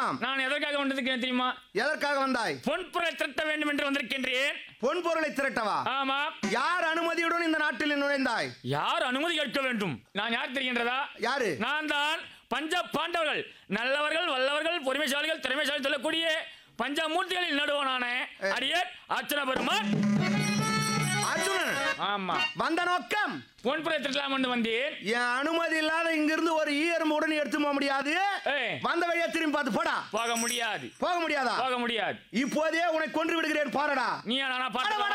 ஆமாம் நான் எதற்காக வந்திருக்கிறேன் தெரியுமா எதற்காக வந்தாய் பொன்புரை திரட்ட வேண்டும் என்று வந்திருக்கின்றேன் பொன் பொருளை திரட்டவா ஆமா யார் அனுமதியுடன் இந்த நாட்டில் நுழைந்தாய் யார் அனுமதி கேட்க வேண்டும் நான் யார் தெரிகின்றதா யாரு நான் தான் பஞ்ச பாண்டவர்கள் நல்லவர்கள் வல்லவர்கள் பொறுமைசாலிகள் திறமைசாலி சொல்லக்கூடிய பஞ்சமூர்த்திகளில் நடுவனான அடியர் அர்ச்சன பெருமான் அர்ஜுனன் ஆமா வந்த நோக்கம் பொன்புரை திரட்டலாம் என்று வந்தேன் என் அனுமதி இல்லாத இங்கிருந்து ஒரு ஈயரும் உடனே எடுத்து போக முடியாது ஏய். வந்த வழியா திரும்பி பார்த்து போடா போக முடியாது போக முடியாதா போக முடியாது இப்போதே உன்னை கொன்று விடுகிறேன் பாருடா நீ நானா பாட்டு